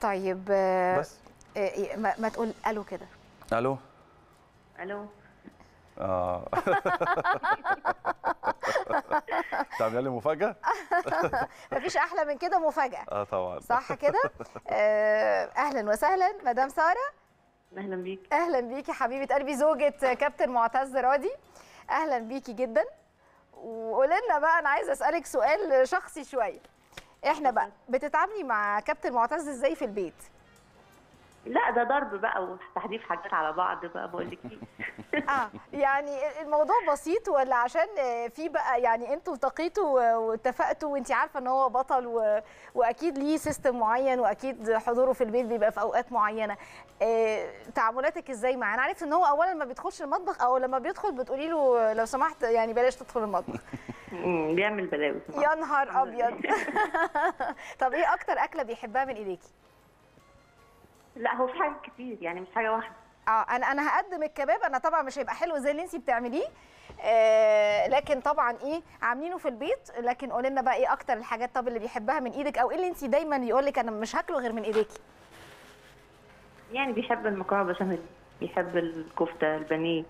طيب آه، بس آه، ما, ما تقول الو كده الو الو اه تعملي لي مفاجاه مفيش احلى من كده مفاجاه اه طبعا صح كده آه، اهلا وسهلا مدام ساره اهلا بيك اهلا بيكي حبيبه قلبي زوجة كابتن معتز راضي اهلا بيكي جدا وقولي لنا بقى انا عايزه اسالك سؤال شخصي شويه احنا بقى بتتعاملي مع كابتن معتز ازاي في البيت لا ده ضرب بقى وتحديف حاجات على بعض بقى بقول لك ايه اه يعني الموضوع بسيط ولا عشان في بقى يعني انتوا التقيتوا واتفقتوا وانت عارفه ان هو بطل و... واكيد ليه سيستم معين واكيد حضوره في البيت بيبقى في اوقات معينه آه، تعاملاتك ازاي معاه انا عرفت ان هو اولا ما بيدخلش المطبخ او لما بيدخل بتقولي له لو سمحت يعني بلاش تدخل المطبخ أمم، بيعمل بلاوي يا نهار ابيض طب ايه اكتر اكله بيحبها من ايديكي لا هو في حاجات كتير يعني مش حاجه واحده اه انا انا هقدم الكباب انا طبعا مش هيبقى حلو زي اللي انت بتعمليه آه لكن طبعا ايه عاملينه في البيت لكن قولي لنا بقى ايه اكتر الحاجات طب اللي بيحبها من ايدك او ايه اللي انت دايما يقول لك انا مش هاكله غير من ايديكي يعني بيحب المكرونه بشاميل بيحب الكفته البانيه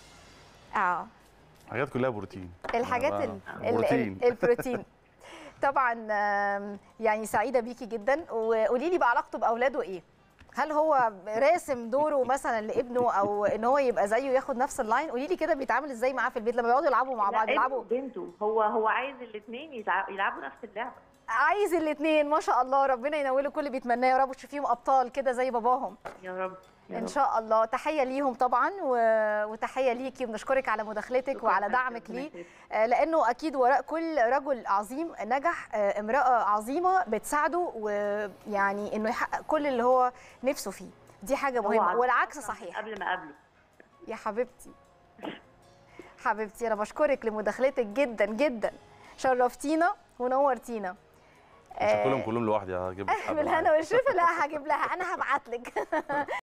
اه حاجات كلها بروتين الحاجات آه، ال ال بروتين ال البروتين طبعا آم، يعني سعيده بيكي جدا وقولي لي بقى علاقته باولاده ايه هل هو راسم دوره مثلا لابنه او ان هو يبقى زيه ياخد نفس اللاين قولي لي كده بيتعامل ازاي معاه في البيت لما بيقعدوا يلعبوا مع لا، بعض ابنه يلعبوا وبنته هو هو عايز الاثنين يلعبوا نفس اللعبه عايز الاثنين ما شاء الله ربنا ينوله كل اللي بيتمناه يا رب وتشوفيهم ابطال كده زي باباهم يا رب يا ان رب. شاء الله تحيه ليهم طبعا و... وتحيه ليكي وبنشكرك على مداخلتك شكراً وعلى لك، دعمك ربنا ليه يخليك. آه، لانه اكيد وراء كل رجل عظيم نجح آه، امراه عظيمه بتساعده ويعني انه يحقق كل اللي هو نفسه فيه دي حاجه هو مهمه عظيم والعكس أصلاً صحيح قبل ما اقابله يا حبيبتي حبيبتي انا بشكرك لمداخلتك جدا جدا شرفتينا ونورتينا مش هاكلهم كلهم لوحدي هجيب لك حد بالهنا معايا. والشفا لا هجيب لها انا هبعت لك